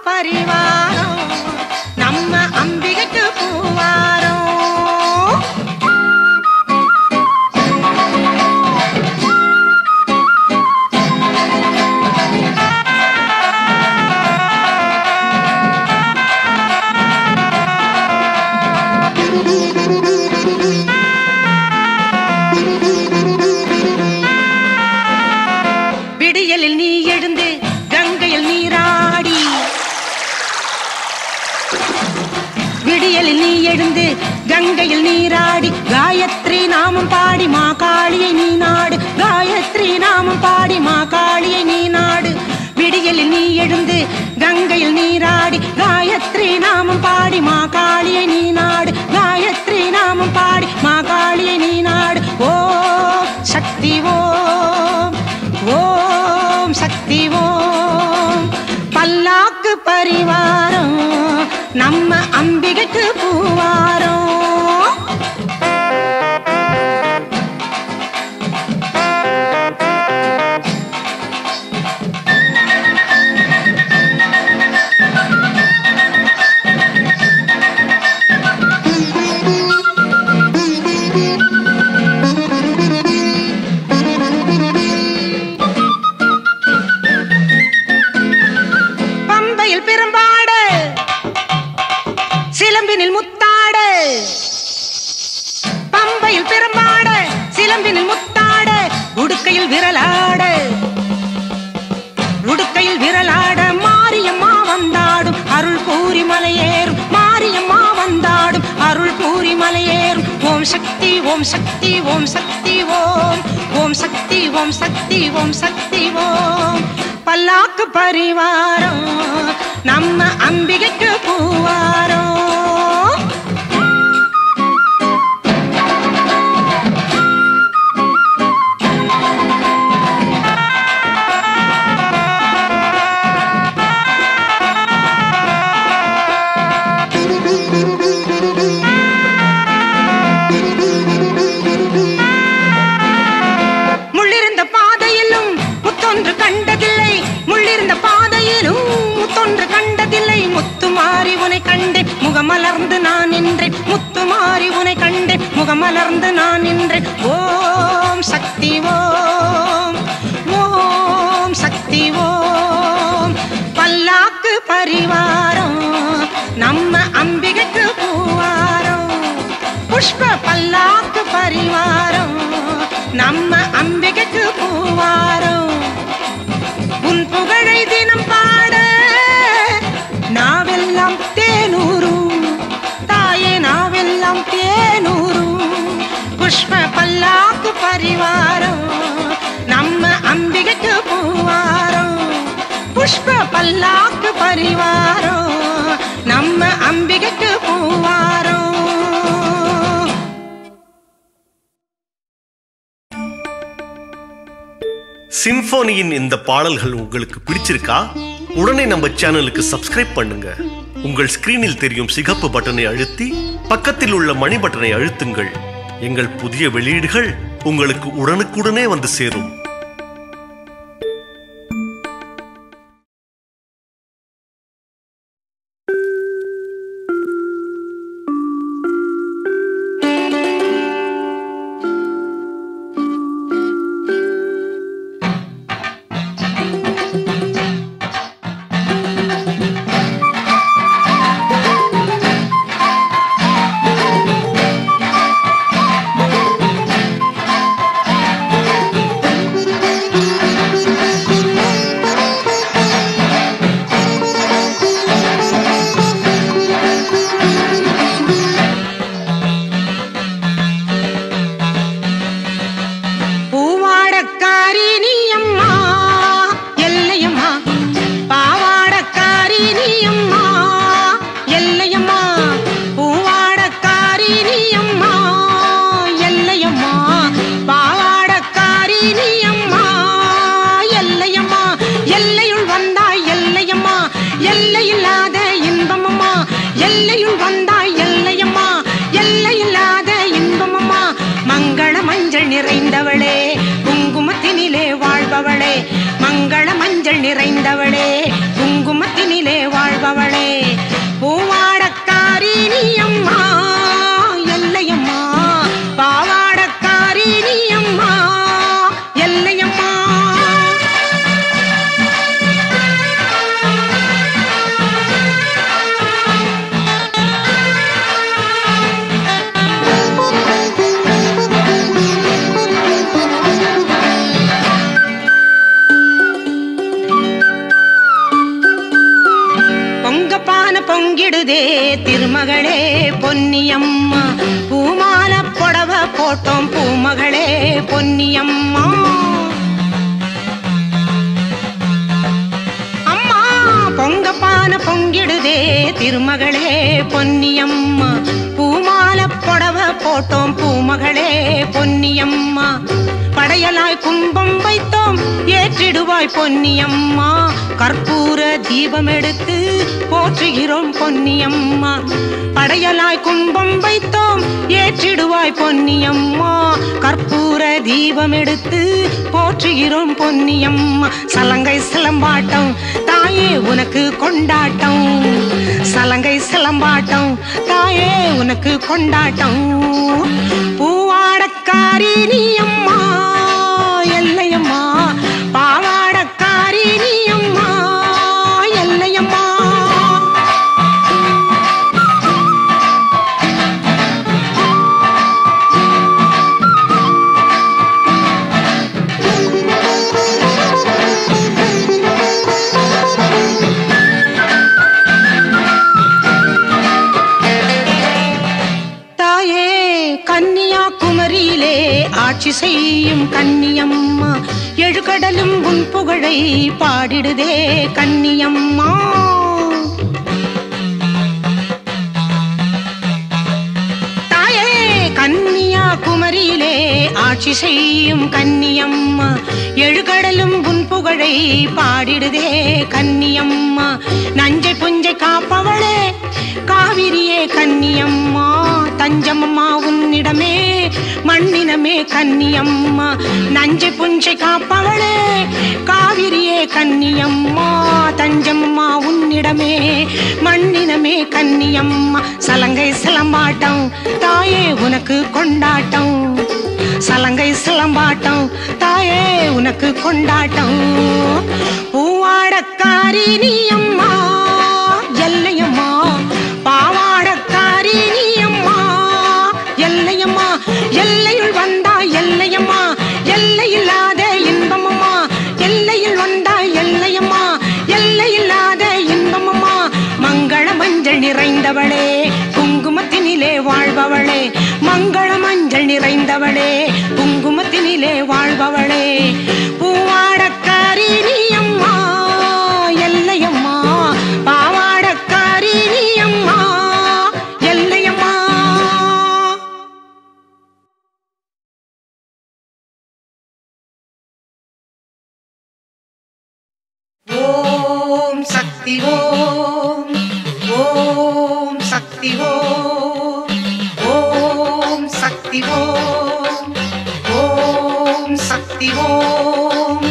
பரிவாரம் நம்ம அம்பிகைக்கு பூவாரம் விடியலில் நீ எழுந்து கங்கையில் நீராடி விடியலில் நீ எழுந்து கங்கையில் நீராடி காயத்ரி நாமம் பாடி மா காளியை நீ நாடு காயத்ரி நாமம் பாடி மா காளியை நீ நாடு விடியலில் நீ எழுந்து கங்கையில் நீராடி காயத்ரி நாமம் பாடி மா காளியை நீ நாடு காயத்ரி நாமம் பாடி மா காளியை நீ நாடு ஓ சக்தி ஓம் ஓம் சக்தி ஓம் பல்லாக்கு பரிவாரம் நம்ம அம்பிகைக்கு பூவாரம் பம்பையில் பெரும்பாடு சிலம்பினில் முத்தாடு பம்பையில் பெரும்பாடு சிலம்பினில் முத்தாடு உடுக்கையில் விரலாடு உடுக்கையில் விரலாட மாரியம்மா வந்தாடும் அருள் கூறி மலையேறும் மாரியம்மா வந்தாடும் அருள் கூறி மலையேறும் ஓம் சக்தி ஓம் சக்தி ஓம் சக்தி ஓம் ஓம் சக்தி ஓம் சக்தி ஓம் சக்தி ஓம் பல்லாக்கு பரிவாரம் நம்ம அம்பிகைக்கு பூவாரம் முள்ளிருந்த பாதையிலும் முத்தொன்று கண்டதில்லை முள்ளிருந்த பாதையிலும் முத்தொன்று கண்டதில்லை முத்துமாரி உனை கண்டேன் முகமலர்ந்து நான் நின்றேன் முத்துமாரி உனை கண்டேன் முகமலர்ந்து நான் நின்றேன் ஓம் சக்தி ஓம் ஓம் சக்தி ஓம் பல்லாக்கு பரிவாரம் நம்ம அம்பிகைக்கு பூவாரம் புஷ்ப பல்லாக்கு பரிவாரம் நம்ம அம்பிகைக்கு பூவாரம் உன் புகழை தினம் பாட நாவெல்லாம் தேனூரும் தாயே நாவெல்லாம் தேனூரும் புஷ்ப பல்லாக்கு பரிவாரம் நம்ம அம்பிகைக்கு பூவாரம் புஷ்ப பல்லாக்கு பரிவாரம் நம்ம அம்பிகைக்கு பூவாரம் சிம்பொனியின் இந்த பாடல்கள் உங்களுக்கு பிடிச்சிருக்கா உடனே நம்ம சேனலுக்கு சப்ஸ்கிரைப் பண்ணுங்க உங்கள் ஸ்கிரீனில் தெரியும் சிகப்பு பட்டனை அழுத்தி பக்கத்தில் உள்ள மணி பட்டனை அழுத்துங்கள் எங்கள் புதிய வெளியீடுகள் உங்களுக்கு உடனுக்குடனே வந்து சேரும் ஓ திருமகளே பொன்னியம்மா பூமால புடவ போட்டோம் பூமகளே பொன்னியம்மா அம்மா பொங்கப்பான பொங்கிடுதே திருமகளே பொன்னியம்மா பூமால புடவ போட்டோம் பூமகளே பொன்னியம்மா படையலாய் கும்பம் வைத்தோம் ஏற்றிடுவாய் பொன்னியம்மா கற்பூர தீபம் எடுத்து போற்றுகிறோம் பொன்னியம்மா படையலாய் கும்பம் வைத்தோம் ஏற்றிடுவாய் பொன்னியம்மா கற்பூர தீபம் எடுத்து போற்றுகிறோம் பொன்னியம்மா சலங்கை சிலம்பாட்டம் தாயே உனக்கு கொண்டாட்டம் சலங்கை சிலம்பாட்டம் தாயே உனக்கு கொண்டாட்டம் பூவாடக்காரி நீ அம்மா எல்லையம்மா பாவாடக்காரி நீ அம்மா எல்லையம்மா தாயே கன்னியாகுமரியிலே ஆட்சி செய்யும் கன்னியம்மா எழுகடலும் உன் புகழை பாடிடுதே கன்னியம்மா தாயே கன்னியாகுமரியிலே ஆட்சி செய்யும் கன்னியம்மா எழுகடலும் உன் புகழை பாடிடுதே கன்னியம்மா நஞ்சை புஞ்சை காப்பவளே காவிரியே கன்னியம்மா தஞ்சமம்மா உன்னிடமே மண்ணினமே கன்னியம்மா நஞ்சை புஞ்சை காப்பவளே காவிரியே கன்னியம்மா தஞ்சமம்மா உன்னிடமே மண்ணினமே கன்னியம்மா சலங்கை சிலம்பாட்டம் தாயே உனக்கு கொண்டாட்டம் சலங்கை சிலம்பாட்டம் தாயே உனக்கு கொண்டாட்டம் பூவாடக்காரி நீ அம்மா எல்லையம்மா பாவாடக்காரி நீ அம்மா எல்லையம்மா எல்லையுள் வந்தா எல்லையம்மா எல்லையில்லாத இன்பமம்மா எல்லையில் வந்தா எல்லையம்மா எல்லையில்லாத இன்பமம்மா மங்கள மஞ்சள் நிறைந்தவளே குங்குமத்தினிலே வாழ்பவளே மங்கள மஞ்சள் நிறைந்தவளே குங்குமத்தினிலே வாழ்பவளே பூவாடக்காரி நீ அம்மா எல்லையம்மா பாவாடக்காரி நீ அம்மா எல்லையம்மா ஓம் சக்தி ஓம் ஓம் சக்தி ஓம் ஓம் சக்தி ஓம் ஓம் சக்தி ஓம்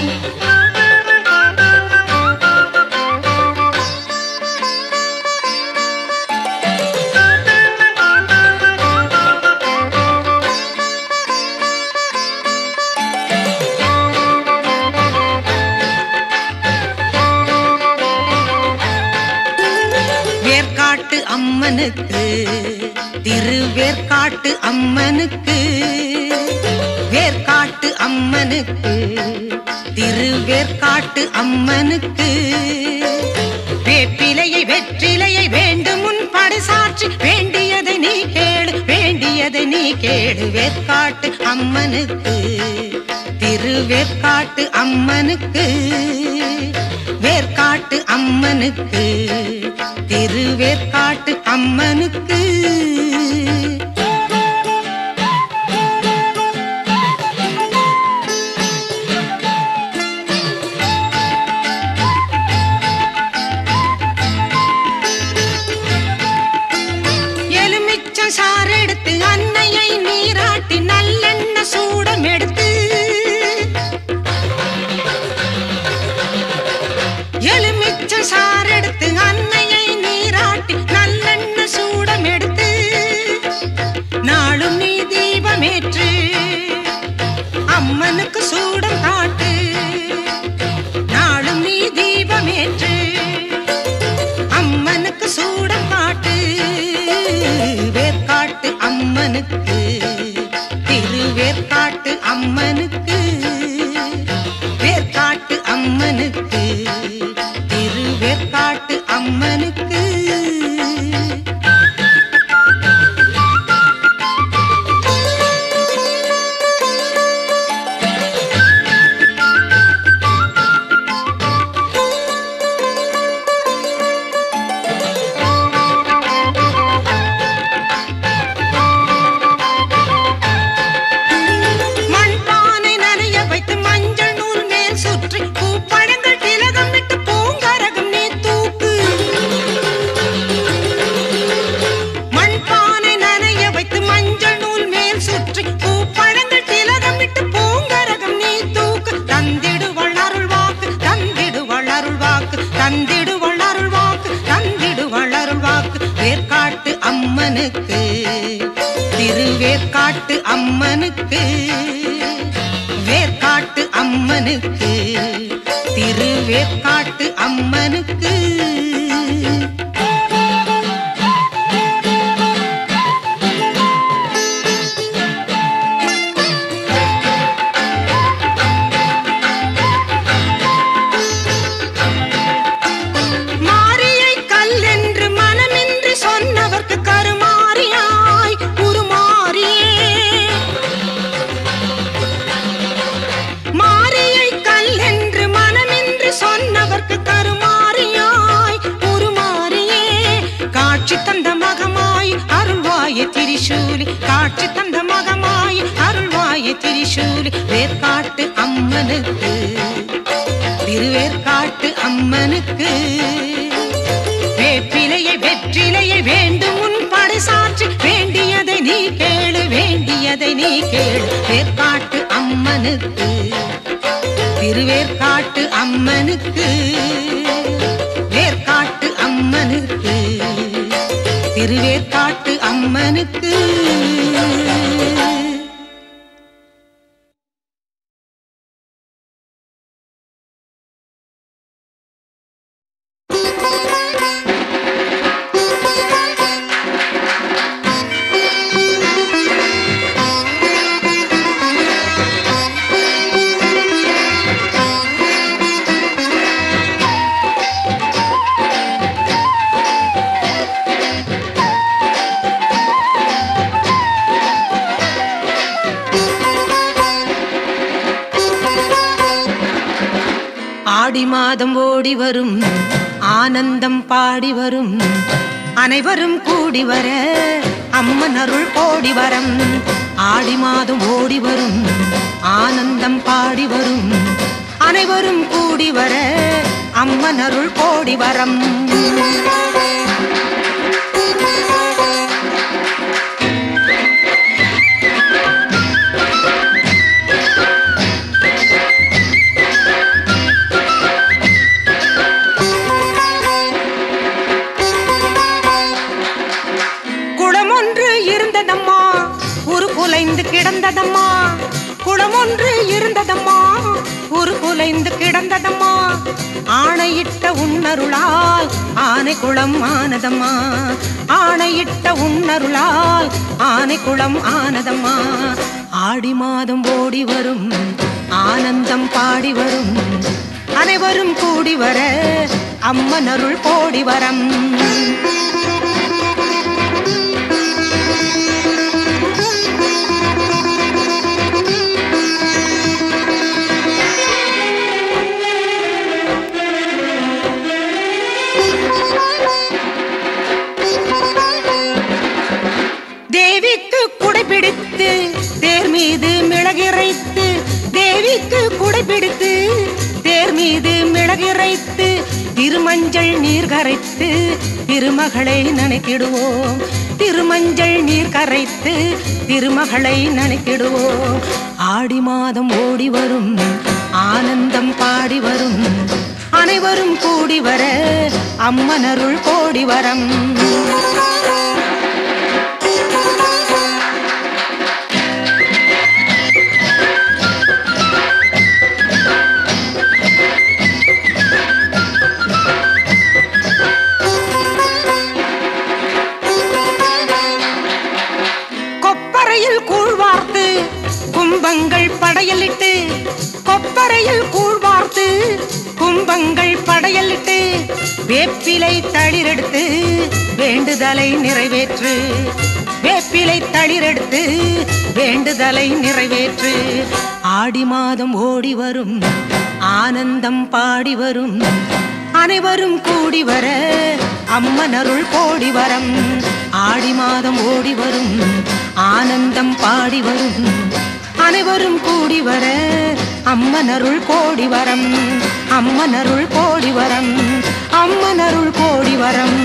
வேர்க்காட்டு அம்மனுக்கு திருவேற்காட்டு அம்மனுக்கு வேர்க்காட்டு அம்மனுக்கு திருவேற்காட்டு அம்மனுக்கு வேப்பிலையை வெற்றிலையை வேண்டும் முன் படைசாற்றி வேண்டியதை நீ கேளு வேண்டியதை நீ கேளு வேற்காட்டு அம்மனுக்கு திருவேற்காட்டு அம்மனுக்கு வேர்க்காட்டு அம்மனுக்கு திருவேற்காட்டு அம்மனுக்கு எலுமிச்சம் சாரெடுத்து அன்னையை நீராட்டி நல்லெண்ண சூடம் எடுத்து எலுமிச்சம் சாரெடுத்து அன்னையை நீராட்டி நல்லெண்ண சூடம் எடுத்து நாளும் நீ தீபமேற்று அம்மனுக்கு சூடம் காட்டு நாளும் நீ தீபமேற்று அம்மனுக்கு சூடம் காட்டு வேர்க்காட்டு அம்மனுக்கு திருவேற்காட்டு அம்மனுக்கு வேர்க்காட்டு அம்மனுக்கு திருவேற்காட்டு திருவேற்காட்டு அம்மனுக்கு வேற்காட்டு அம்மனுக்கு திருவேற்காட்டு அம்மனுக்கு மாரியை கல்லென்று மனமின்றி சொன்னவர்க்கு கருமாறியாய் உருமாறியே மாரியை கல்லென்று மனமின்றி சொன்னவர்க்கு கருமாறியாய் உருமாறியே காட்சி தந்த மகமாய் அருள்வாய திரிசூலி காட்சி தந்த மகமாய் அருள்வாய திரிசூலி வேற்காட்டு அம்மனுக்கு திருவேற்காட்டு அம்மனுக்கு வேப்பிலையை வெற்றிலையை வேண்டும் உன் படைசாற்றி வேண்டியதை நீ கேளு வேண்டியதை நீ கேளு வேற்காட்டு அம்மனுக்கு திருவேற்காட்டு அம்மனுக்கு வேற்காட்டு அம்மனுக்கு திருவேற்காட்டு அம்மனுக்கு ஆடி மாதம் ஓடி வரும் ஆனந்தம் பாடி வரும் அனைவரும் கூடி வர அம்மன் அருள் கோடி வரம் ஆடி மாதம் ஓடி வரும் ஆனந்தம் பாடி வரும் அனைவரும் கூடி வர அம்மன் அருள் கோடி வரம் குளம் ஒன்று இருந்ததம்மா ஒரு குலைந்து கிடந்ததம்மா குளம் ஒன்று இருந்ததம்மா ஒரு குலைந்து கிடந்ததம்மா ஆணையிட்ட உன்னருளால் ஆனை குளம் ஆனதம்மா ஆணையிட்ட உன்னருளால் ஆனை குளம் ஆனதம்மா ஆடி மாதம் ஓடி வரும் ஆனந்தம் பாடி வரும் அனைவரும் கூடி வர அம்மன் அருள் கோடி வரம் தேவிக்கு குடைபிடித்து தேர் மீது மிளகிரைத்து தேவிக்கு குடைபிடித்து தேர் மீது மிளகிரைத்து திருமஞ்சள் நீர் கரைத்து திருமகளை நினைத்திடுவோம் திருமஞ்சள் நீர் கரைத்து திருமகளை நினைத்திடுவோம் ஆடி மாதம் ஓடி வரும் ஆனந்தம் பாடி வரும் அனைவரும் கூடி வர அம்மனருள் கோடி வரம் கொப்பரையில் கூழ் வார்த்து கும்பங்கள் படையலிட்டு கொப்பரையில் கூழ் வார்த்து கும்பங்கள் படையலிட்டு வேப்பிலை தளிரெடுத்து வேண்டுதலை நிறைவேற்று வேப்பிலை தளிரெடுத்து வேண்டுதலை நிறைவேற்று ஆடி மாதம் ஓடி வரும் ஆனந்தம் பாடி வரும் அனைவரும் கூடி வர அம்மன் அருள் கோடி வரம் ஆடி மாதம் ஓடி வரும் ஆனந்தம் பாடி வரும் அனைவரும் கூடி வர அம்மன் அருள் கோடி வரம் அம்மன் அருள் கோடி வரம் அம்மன் அருள் கோடி வரம்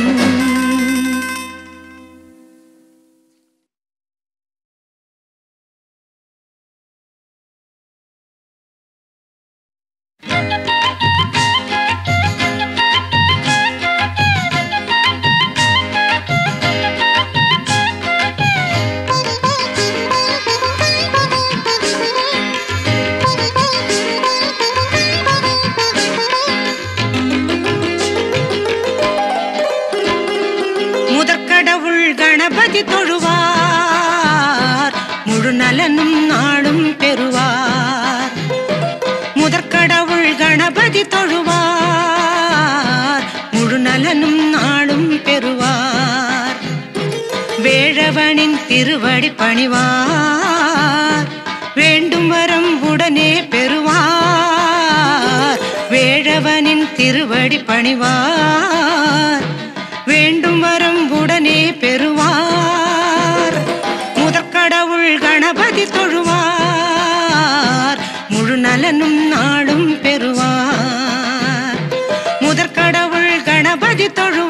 தொழுவார் முழு நலனும் நாளும் பெறுவார் முதற்கடவுள் கணபதி தொழுவார் முழு நலனும் நாளும் பெறுவார் வேழவனின் திருவடி பணிவார் வேண்டும் வரம் உடனே பெறுவார் வேழவனின் திருவடி பணிவார் வேண்டும் வரம் உடனே பெறுவார் முதற்கடவுள் கணபதி தொழுவார் முழு நலனும் நாளும் பெறுவார் முதற்கடவுள் கணபதி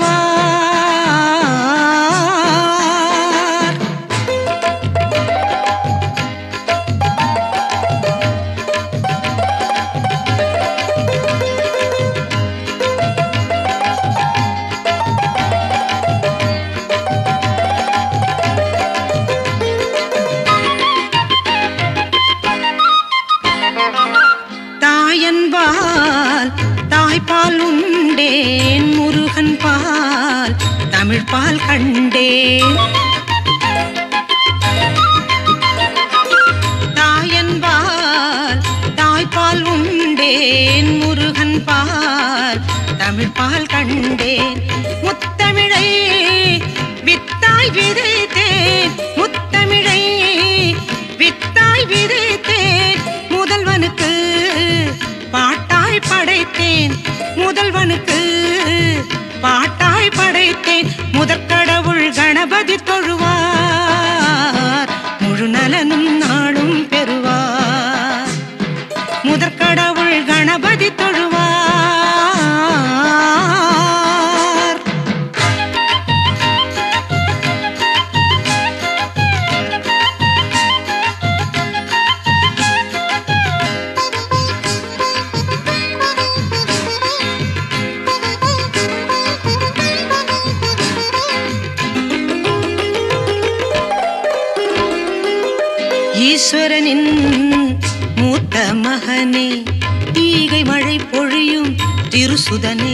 தொழுவார் தாயன்பால் தாய்ப்பால் உண்டேன் முருகன் பால் தமிழ் பால் கண்டேன் தாயன்பால் தாய்ப்பால் உண்டேன் முருகன் பால் தமிழ் பால் கண்டேன் முத்தமிழை வித்தாய் விதைத்தேன் முத்தமிழை வித்தாய் விதைத்தேன் முதல்வனுக்கு பாட்டாய் படைத்தேன் முதல்வனுக்கு பாட்டாய் படைத்தேன் முதற்கடவுள் கணபதி தொழுவார் முழு நலனும் நாளும் பெறுவார் முதற்கடவுள் கணபதி தொழுவார் ஈஸ்வரனின் மூத்த மகனே ஈகை மழை பொழியும் திருசுதனே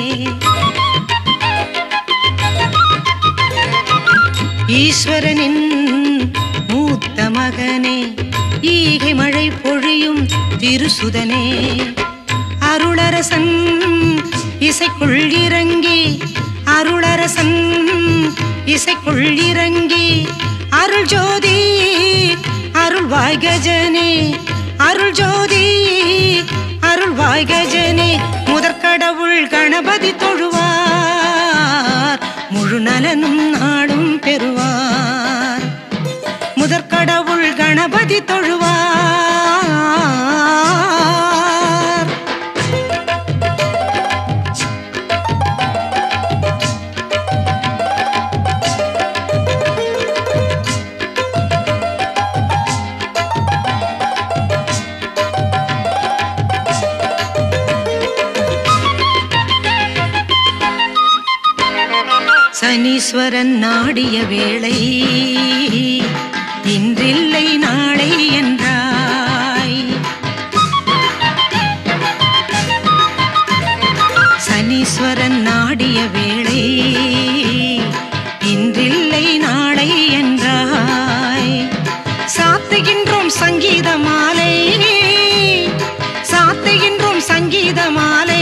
ஈஸ்வரனின் மூத்த மகனே ஈகை மழை பொழியும் திருசுதனே அருளரசன் இசைக்குள் இறங்கி அருளரசன் இசைக்குள் இறங்கி அருள் ஜோதி அருள்வாய் கஜனே அருள் ஜோதி அருள்வாய் கஜனே முதற்கடவுள் கணபதி தொழுவார் முழு நலனும் நாடும் பெறுவார் முதற்கடவுள் கணபதி தொழுவார் சனீஸ்வரன் நாடிய வேளை இன்றில்லை நாளை என்றாய் சனீஸ்வரன் நாடிய வேளை இன்றில்லை நாளை என்றாய் சாத்துகின்றோம் சங்கீத மாலை சாத்துகின்றோம் சங்கீத மாலை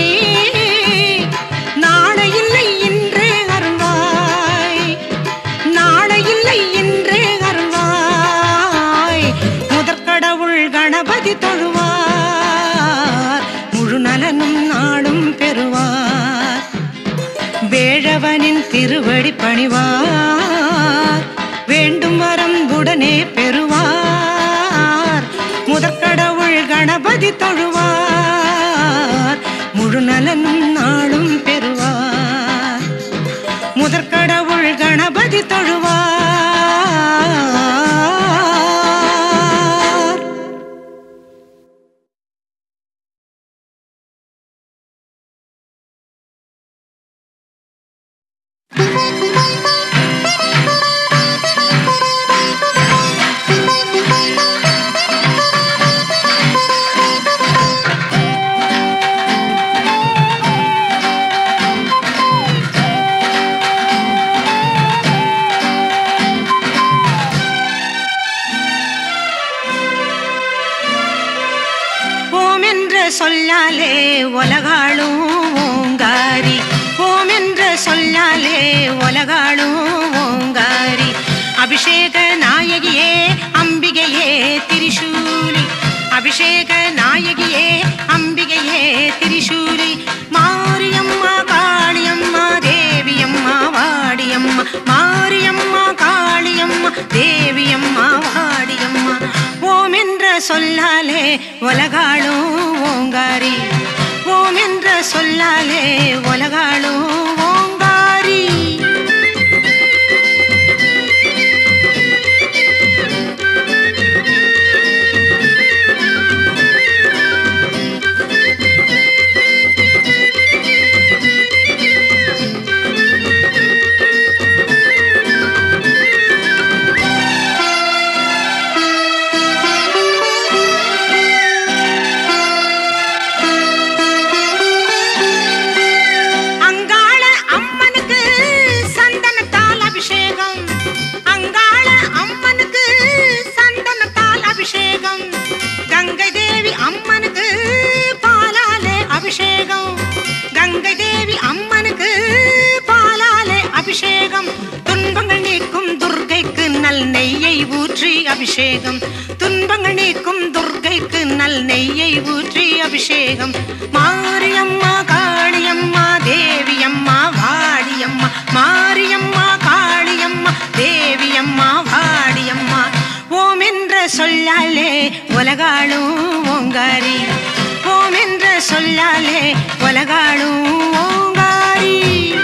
நாளை இல்லை இன்றே அருள்வாய் நாளை இல்லை இன்றே அருள்வாய் முதற்கடவுள் கணபதி தொழுவார் முழு நலனும் நாளும் பெறுவார் வேழவனின் திருவடி பணிவார் வேண்டும் வரம் உடனே பெறுவார் முதற்கடவுள் கணபதி தொழுவார் முழு நலனும் நாளும் பெறுவார் முதற்கடவுள் கணபதி தொழுவார் சொல்லாலே உலகாளும் ஓங்காரி ஓம் என்ற சொல்லாலே உலகாளும் ஓங்காரி அபிஷேக நாயகியே அம்பிகையே திரிசூலி அபிஷேக நாயகியே அம்பிகையே திரிசூலி மாரியம்மா காளியம்மா தேவியம்மா வாடியம்மா மாரியம்மா காளியம்மா தேவியம்மா வாடியம்மா ஓம் என்ற சொல்லாலே உலகாளும் ஓங்காரி ஓம் என்ற சொல்லாலே உலகாளும் ஓங்காரி அங்காள அம்மனுக்கு சந்தனத்தால் அபிஷேகம் அங்காள அம்மனுக்கு சந்தனத்தால் அபிஷேகம் கங்கை தேவி அம்மனுக்கு பாலாலே அபிஷேகம் கங்கை தேவி அம்மனுக்கு பாலாலே அபிஷேகம் துன்பங்கள் நீக்கும் துர்க்கைக்கு நல் நெய்யை ஊற்றி அபிஷேகம் துன்பங்கள் நீக்கும் துர்க்கைக்கு நல் நெய்யை ஊற்றி அபிஷேகம் மாரியம்மா காளியம்மா தேவியம்மா வாடியம்மா மாரியம்மா காளியம்மா தேவியம்மா வாடியம்மா ஓம் என்ற சொல்லாலே உலகாளும் ஓங்காரி ஓம் என்ற சொல்லாலே உலகாளும் ஓங்காரி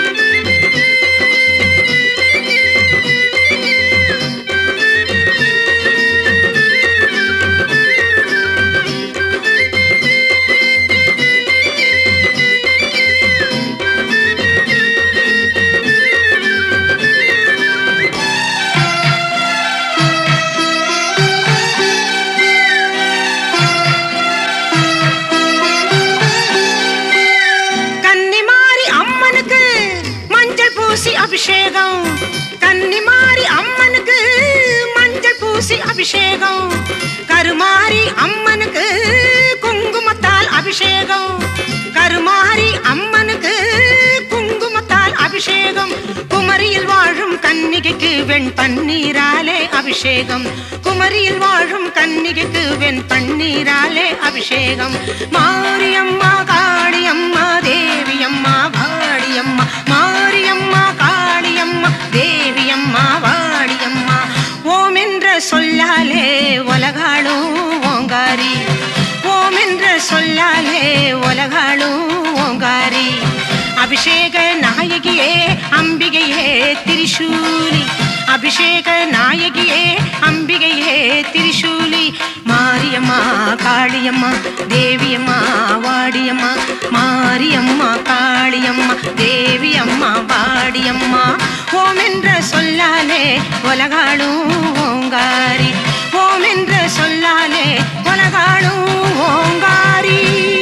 கன்னிமாரி அம்மனுக்கு மஞ்சள் பூசி அபிஷேகம் கன்னிமாரி அம்மனுக்கு மஞ்சள் பூசி அபிஷேகம் கருமாரி அம்மனுக்கு குங்குமத்தால் அபிஷேகம் கருமாரி அம்மனுக்கு குங்குமத்தால் அபிஷேகம் குமரியில் வாழும் கன்னிகைக்கு வெண் பன்னீராலே அபிஷேகம் குமரியில் வாழும் கன்னிகைக்கு வெண் பன்னீராலே அபிஷேகம் மாரியம்மா காளியம்மா தேவியம்மா வாடியம்மா மாரியம்மா காளியம்மா தேவியம்மா வாடியம்மா ஓம் என்ற சொல்லாலே உலகாளும் ஓங்காரி ஓம் என்ற சொல்லாலே உலகாளும் ஓங்காரி அபிஷேக நாயகியே அம்பிகையே திரிசூலி அபிஷேக நாயகியே அம்பிகையே திரிசூலி மாரியம்மா காளியம்மா தேவியம்மா வாடியம்மா மாரியம்மா காளியம்மா தேவியம்மா வாடியம்மா ஓம் என்ற சொல்லாலே உலகாளும் ஓங்காரி ஓம் என்ற சொல்லாலே உலகாளும் ஓங்காரி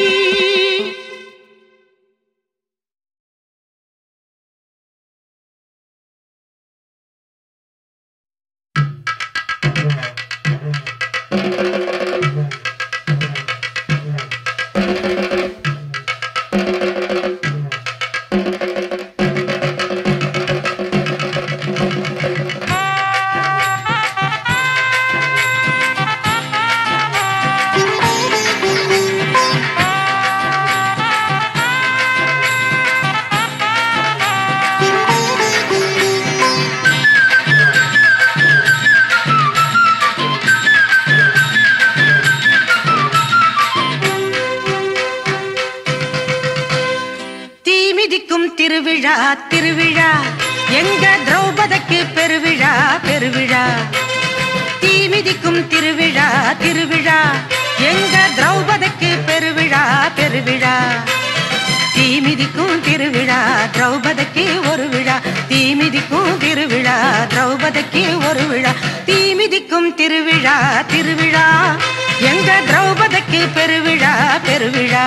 தீமிதிக்கும் திருவிழா திருவிழா எங்க திரௌபதிக்கு பெருவிழா பெருவிழா தீமிதிக்கும் திருவிழா திருவிழா எங்க திரௌபதிக்கு பெருவிழா பெருவிழா தீமிதிக்கும் திருவிழா திரௌபதிக்கு ஒரு விழா தீமிதிக்கும் திருவிழா திரௌபதிக்கு ஒரு விழா தீமிதிக்கும் திருவிழா திருவிழா எங்க திரௌபதிக்கு பெருவிழா பெருவிழா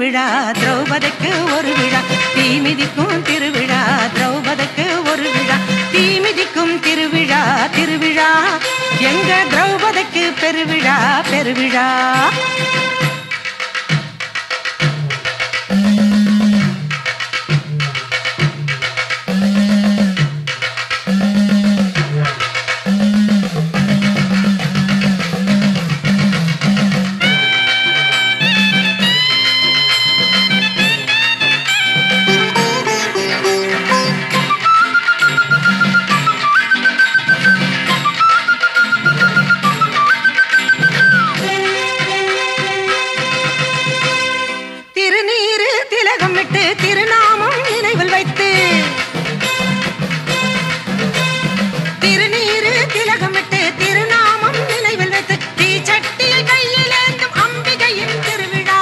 திருவிழா திரௌபதிக்கு ஒரு விழா தீமிதிக்கும் திருவிழா திரௌபதிக்கு ஒரு விழா தீமிதிக்கும் திருவிழா திருவிழா எங்க திரௌபதிக்கு பெருவிழா பெருவிழா திருநீரு திலகமிட்டு திருநாமம் நினைவில் வைத்து திருநீரு திலகமிட்டு திருநாமம் நினைவில் வைத்து தீச்சட்டியை கையில் ஏந்தும் அம்பிகையின் திருவிழா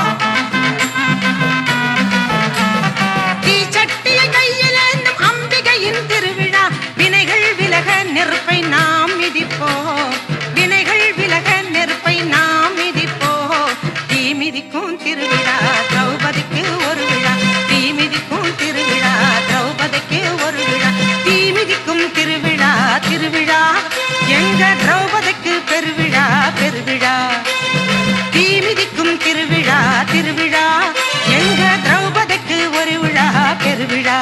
தீச்சட்டியை கையில் ஏந்தும் அம்பிகையின் திருவிழா வினைகள் விலக நெருப்பை நாம் மிதிப்போம் வினைகள் விலக நெருப்பை நாம் மிதிப்போம் தீ மிதிக்கும் திருவிழா திரௌபதிக்கு ஒரு விழா தீ மிதிக்கும் திருவிழா திரௌபதிக்கு ஒரு விழா தீ மிதிக்கும் திருவிழா திருவிழா எங்க திரௌபதிக்கு பெருவிழா பெருவிழா தீ மிதிக்கும் திருவிழா திருவிழா எங்க திரௌபதிக்கு ஒரு விழா பெருவிழா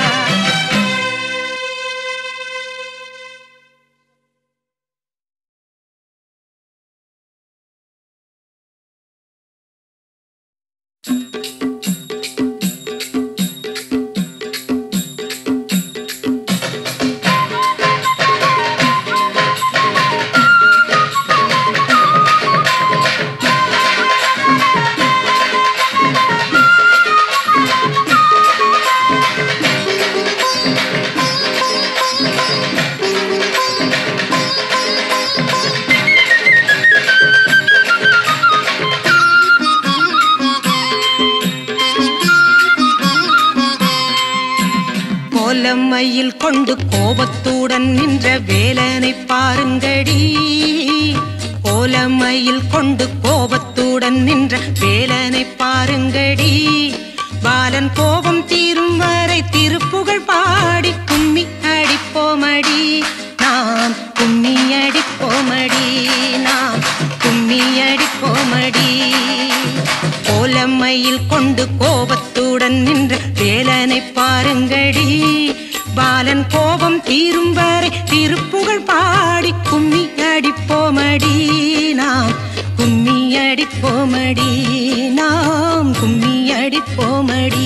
கோலமையில் கொண்டு கோபத்துடன் நின்ற வேலனை பாருங்கடி கோலமையில் கொண்டு கோபத்துடன் நின்ற வேலனை பாருங்கடி பாலன் கோபம் தீரும் வரை திருப்புகழ் பாடி கும்மி அடிப்போமடி நாம் கும்மி அடிப்போமடி நாம் கும்மி அடிப்போமடி கோலமையில் கொண்டு கோபத்துடன் நின்ற வேலனை பாருங்கடி பாலன் கோபம் தீரும் வரை திருப்புகழ் பாடி கும்மி அடிப்போமடி நாம் கும்மி அடிப்போமடி நாம் கும்மி அடிப்போமடி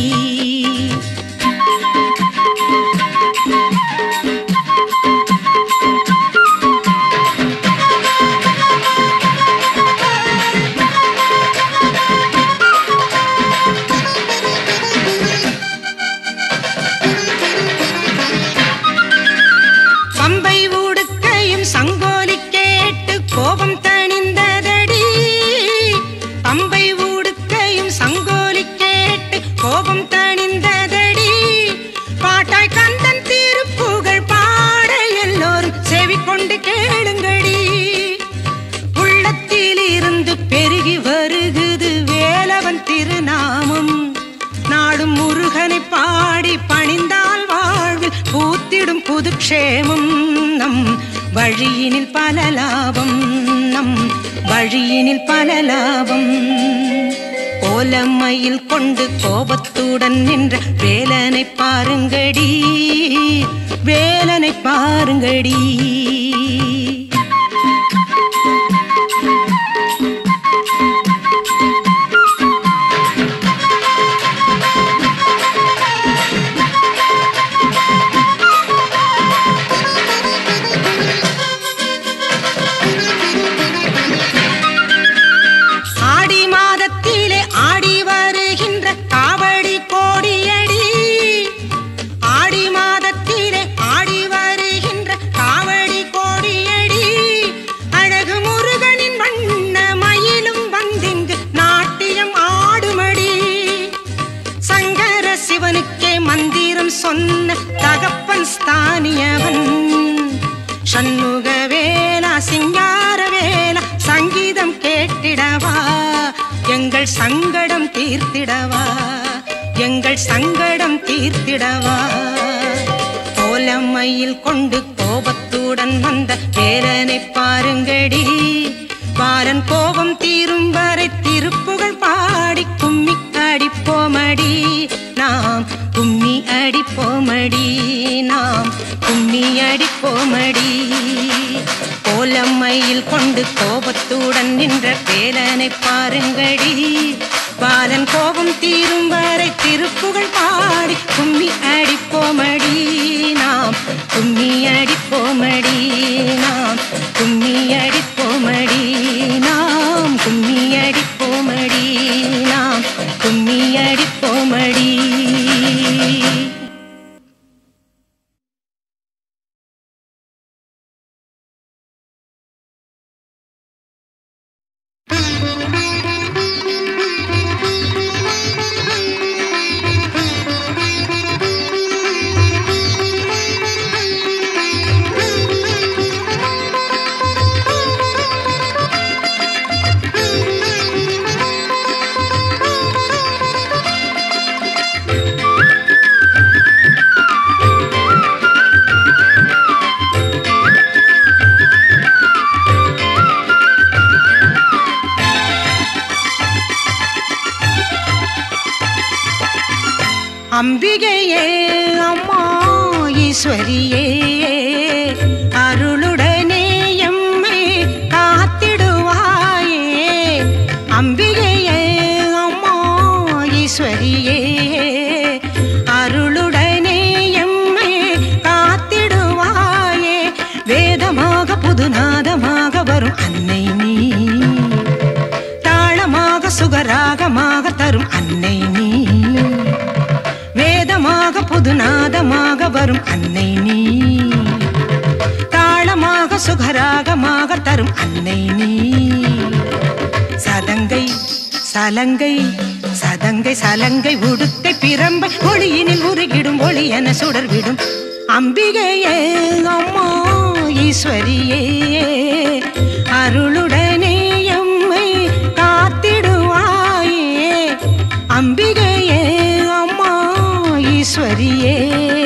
பம்பை ஊடுக்கையும் சங்கோலி கேட்டு கோபம் தணிந்ததடி பம்பை ஊடுக்கையும் சங்கோலி கேட்டு கோபம் தணிந்ததடி பாட்டாய் கந்தன் திருப்புகழ் பாட எல்லோரும் செவி கொண்டு கேளுங்கடி உள்ளத்தில் இருந்து பெருகி வருகுது வேலவன் திருநாமம் நாடும் முருகனை பாடி பணிந்தால் வாழ்வில் பூத்திடும் புதுக்ஷேமம் நம் வழியினில் பல லாபம் நம் வழியினில் பல லாபம் கோலமையில் கொண்டு கோபத்துடன் நின்ற வேலனை பாருங்கடி வேலனை பாருங்கடி ஆடி மாதத்திலே ஆடி வருகின்ற காவடி கோடியடி ஆடி மாதத்திலே ஆடி வருகின்ற காவடி கோடியடி அழகு முருகனின் வண்ண மயிலும் வந்திங்கு நாட்டியம் ஆடுமடி சங்கர சிவனுக்கே மந்திரம் சொன்ன தகப்பன் ஸ்தானியவன் சண்முக வேலா சிங்கார வேலா சங்கீதம் கேட்டிடவா எங்கள் சங்கடம் தீர்த்திடவா எங்கள் சங்கடம் தீர்த்திடவா கோலமையில் கொண்டு கோபத்துடன் வந்த வேலனை பாருங்கடி பாலன் கோபம் தீரும் வரை திருப்புகழ் பாடி கும்மி அடிப்போமடி நாம் கும்மி அடிப்போமடி நாம் கும்மி அடிப்போமடி கோலம்மையில் கொண்டு கோபத்துடன் நின்ற வேலனை பாருங்கடி பாலன் கோபம் தீரும் வரை திருப்புகழ் பாடி கும்மி அடிப்போமடி நாம் கும்மி அடிப்போமடி நாம் கும்மி அடிப்போமடி நாம் கும்மி அடிப்போமடி நாம் கும்மி அடிப்போமடி அம்பிகையே அம்மா ஈஸ்வரியே அருளுடனே எம்மை காத்திடுவாயே அம்பிகையே அம்மா ஈஸ்வரியே அருளுடனே எம்மை காத்திடுவாயே வேதமாக புதுநாதமாக வரும் அன்னை நீ தாளமாக சுகராகமாக தரும் அன்னை நீ வேதமாக புதுநாதமாக வரும் அன்னை நீ தாளமாக சுகராகமாக தரும் அன்னை நீ சதங்கை சலங்கை சதங்கை சலங்கை உடுக்கை பிரம்பை ஒளியினில் உருகிடும் ஒளி என சுடர்விடும் அம்பிகையே அம்மா ஈஸ்வரியே அருளுடனே எம்மை காத்திடுவாயே அம்பிகையே அம்மா ஈஸ்வரியே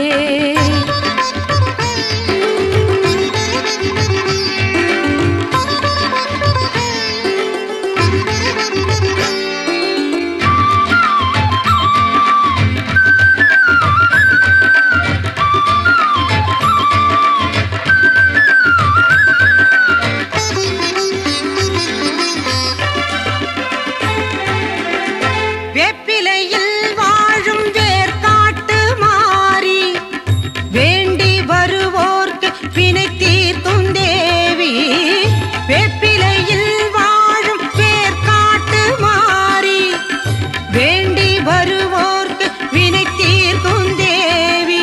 வேப்பிலையில் வாழும் வேர்க்காட்டு மாறி வேண்டி வருவோர்க்கு வினை தீர்க்கும் தேவி வேப்பிலையில் வாழும் வேர்க்காட்டு மாறி வேண்டி வருவோர்க்கு வினை தீர்க்கும் தேவி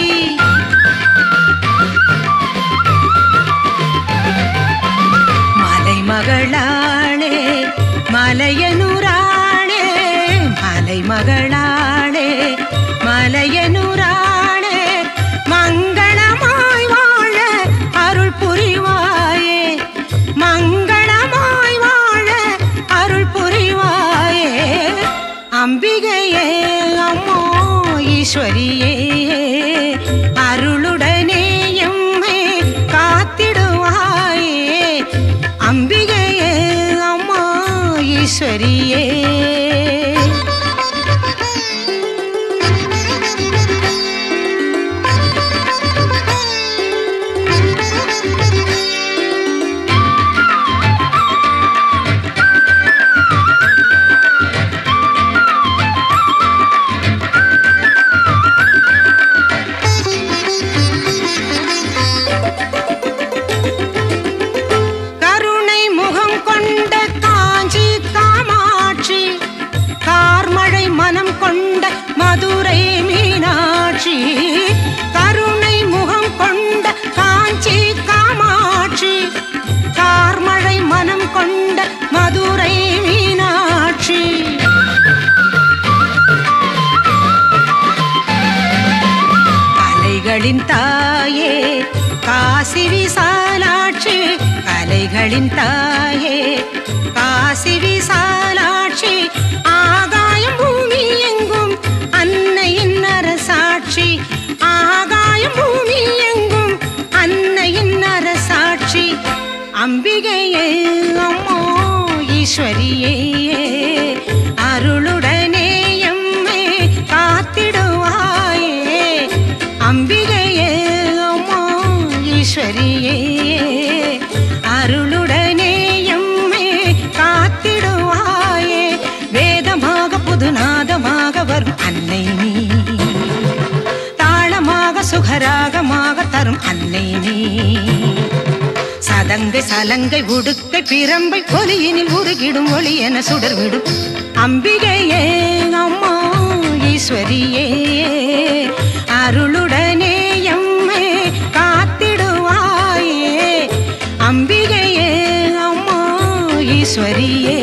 மலை மகளாளே மலையனூராளே மலை மகளாளே மலையனூராளே மங்களமாய் வாழ அருள் புரிவாயே மங்களமாய் வாழ அருள் புரிவாயே அம்பிகையே அம்மா ஈஸ்வரியே அருளுடனே எம்மை காத்திடுவாயே அம்பிகையே அம்மா ஈஸ்வரியே கருணை முகம் கொண்ட காஞ்சி காமாட்சி கார்மழை மனம் கொண்ட மதுரை மீனாட்சி கருணை முகம் கொண்ட காஞ்சி காமாட்சி கார்மழை மனம் கொண்ட மதுரை மீனாட்சி கலைகளின் தாயே காசி விசாலாட்சி கலைகளின் தாயே காசி விசாலாட்சி அன்னை நீ தாளமாக சுகராகமாக தரும் அன்னை நீ சதங்கை சலங்கை உடுக்கை பிரம்பை பொலியினில் உருகிடும் ஒளி என சுடர்விடும் அம்பிகையே அம்மா ஈஸ்வரியே அருளுடனே எம்மை காத்திடுவாயே அம்பிகையே அம்மா ஈஸ்வரியே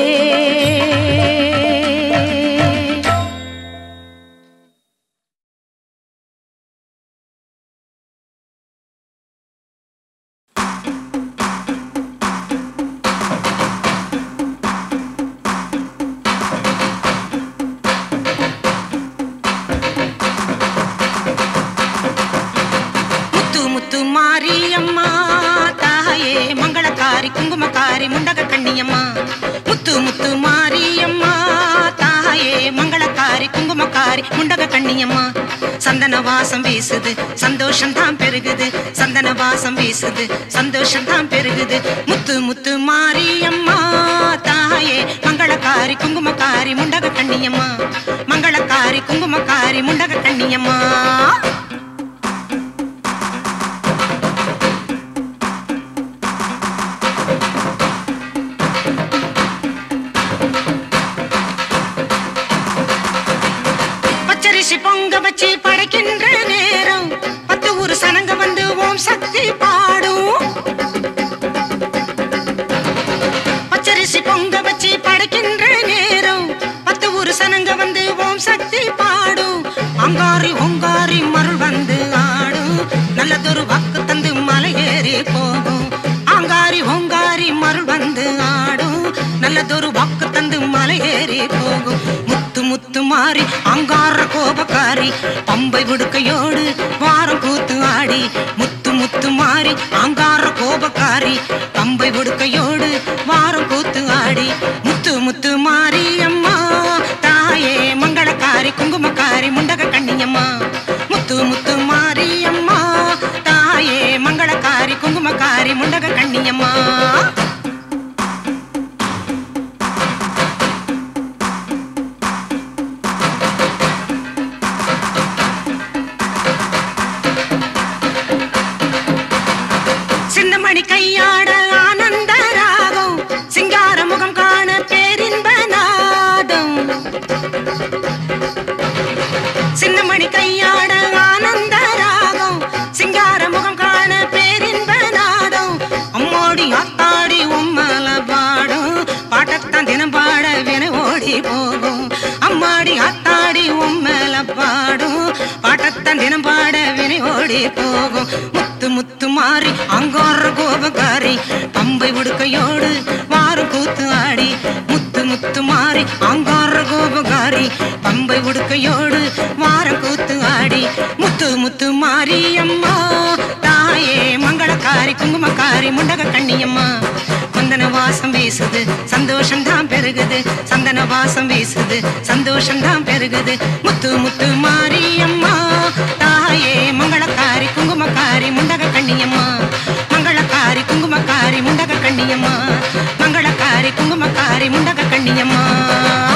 முத்து முத்து மாரியம்மா தாயே மங்களக்காரி குங்குமக்காரி முண்டக கண்ணியம்மா முத்து முத்து மாரியம்மா தாயே மங்களக்காரி குங்குமக்காரி முண்டக கண்ணியம்மா சந்தன வாசம் வீசுது சந்தோஷம் தான் பெருகுது சந்தன வாசம் வீசுது சந்தோஷம் தான் பெருகுது முத்து முத்து மாரியம்மா தாயே மங்களக்காரி குங்குமக்காரி முண்டக கண்ணியம்மா மங்களக்காரி குங்குமக்காரி முண்டக கண்ணியம்மா பச்சரிசி பொங்க வச்சு படைக்கின்ற நேரம் பத்து ஊரு சனங்க வந்து ஓம் சக்தி பாடும் பச்சரிசி பொங்க வச்சு படைக்கின்ற நேரம் பத்து ஊரு சனங்க வந்து ஓம் சக்தி பாடும் அங்காரி ஒங்காரி மருள் வந்து ஆடும் நல்லதொரு வாக்கு தந்து மலை ஏறி போகும் அங்காரி ஒங்காரி மருள் வந்து ஆடும் நல்லதொரு வாக்கு தந்து மலை ஏறி போகும் முத்து முத்து மாறி அங்கார கோபக்காரி பம்பை விடுக்கையோடு வாரம் கூத்து ஆடி முத்து முத்து மாறி அங்கார கோபக்காரி பம்பை விடுக்கையோடு வாரம் கூத்து ஆடி முத்து முத்து மாறி அம்மா தாயே மங்களக்காரி குங்குமக்காரி முண்டக கண்ணியம்மா முத்து முத்து மாறி அம்மா தாயே மங்களக்காரி குங்குமக்காரி முண்டக கண்ணியம்மா சின்னமணி கையாட ஆனந்த ராகம் சிங்கார முகம் காண பேரின்ப நாதம் சின்னமணி கையாட ஆனந்த ராகம் சிங்கார முகம் காண பேரின்ப நாதம் அம்மாடி ஆத்தாடி உம்மல பாடும் பாட்டத்தான் தினம் பாட வின ஓடி போகும் அம்மாடி ஆத்தாடி உம்மல பாடும் பாட்டத்தான் தினம் பாட வினை ஓடி போகும் முத்து முத்து மாறி அங்கார கோபக்காரி பம்பை உடுக்கையோடு வாரம் கூத்து ஆடி முத்து முத்து மாறி அங்கார கோபக்காரி பம்பை உடுக்கையோடு வாரம் கூத்து ஆடி முத்து முத்து மாறி அம்மா தாயே மங்களக்காரி குங்குமக்காரி முண்டக கண்ணியம்மா சந்தன வாசம் வீசுது சந்தோஷம் தான் பெருகுது சந்தன வாசம் வீசுது சந்தோஷம் தான் பெருகுது முத்து முத்து மாரியம்மா தாயே மங்களக்காரி குங்குமக்காரி முண்டக கண்ணியம்மா மங்களக்காரி குங்குமக்காரி முண்டக கண்ணியம்மா மங்களக்காரி குங்குமக்காரி முண்டக கண்ணியம்மா